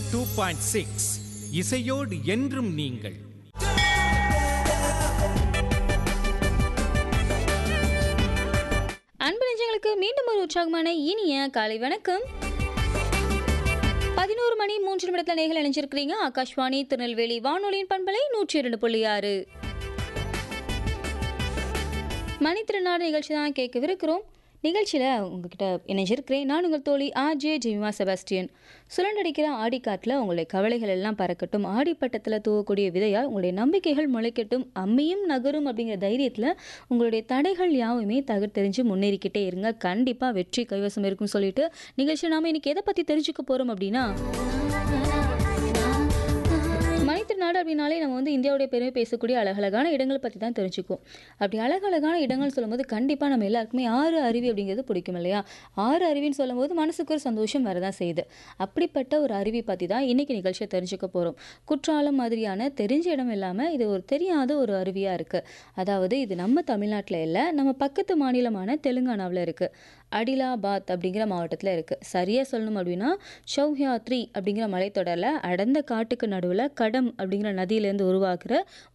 two point six இசையோடு என்றும் நீங்கள் அன்பு நெஞ்சங்களுக்கு மீண்டும் ஒரு உற்சாகமான இனிய காலை வணக்கம் பதினோரு மணி மூன்று நிமிடத்தில் நேர்கள் இணைஞ்சிருக்கிறீங்க ஆகாஷ்வாணி திருநெல்வேலி வானொலியின் பண்பலை நூற்றி இரண்டு புள்ளி ஆறு மணித்திருநாடு நிகழ்ச்சி தான் கேட்கவிருக்கிறோம் நிகழ்ச்சியில் உங்ககிட்ட இணைஞ்சிருக்கிறேன் நான் உங்கள் தோழி ஆர்ஜே ஜெமிமா செபாஸ்டியன் சுழண்டடிக்கிற ஆடிக்காட்டில் உங்களுடைய கவலைகள் எல்லாம் பறக்கட்டும் ஆடிப்பட்டத்தில் தூவக்கூடிய விதையால் உங்களுடைய நம்பிக்கைகள் முளைக்கட்டும் அம்மியும் நகரும் அப்படிங்கிற தைரியத்தில் உங்களுடைய தடைகள் யாவுமே தகர் தெரிஞ்சு முன்னேறிக்கிட்டே இருங்க கண்டிப்பாக வெற்றி கைவசம் இருக்கும்னு சொல்லிட்டு நிகழ்ச்சி நாம இன்னைக்கு எதை பற்றி தெரிஞ்சுக்க போகிறோம் அப்படின்னா மனிதநாடு அப்படின்னாலே நம்ம வந்து இந்தியாவுடைய பெருமை பேசக்கூடிய அழகழகான இடங்களை பற்றி தான் தெரிஞ்சுக்குவோம் அப்படி அழகழகான இடங்கள் சொல்லும்போது கண்டிப்பாக நம்ம எல்லாருக்குமே ஆறு அருவி அப்படிங்கிறது பிடிக்கும் இல்லையா ஆறு அருவின்னு சொல்லும்போது மனசுக்கு ஒரு சந்தோஷம் வரதான் செய்யுது அப்படிப்பட்ட ஒரு அருவி பற்றி தான் இன்னைக்கு நிகழ்ச்சியை தெரிஞ்சுக்க போகிறோம் குற்றாலம் மாதிரியான தெரிஞ்ச இடம் இல்லாமல் இது ஒரு தெரியாத ஒரு அருவியாக இருக்குது அதாவது இது நம்ம தமிழ்நாட்டில் இல்லை நம்ம பக்கத்து மாநிலமான தெலுங்கானாவில் இருக்குது அடிலாபாத் அப்படிங்கிற மாவட்டத்தில் இருக்குது சரியாக சொல்லணும் அப்படின்னா சௌஹ்யாத்ரி அப்படிங்கிற மலைத்தொடரில் அடர்ந்த காட்டுக்கு நடுவில் கடம் அப்படிங்கிற நதியிலேருந்து உருவாக்குற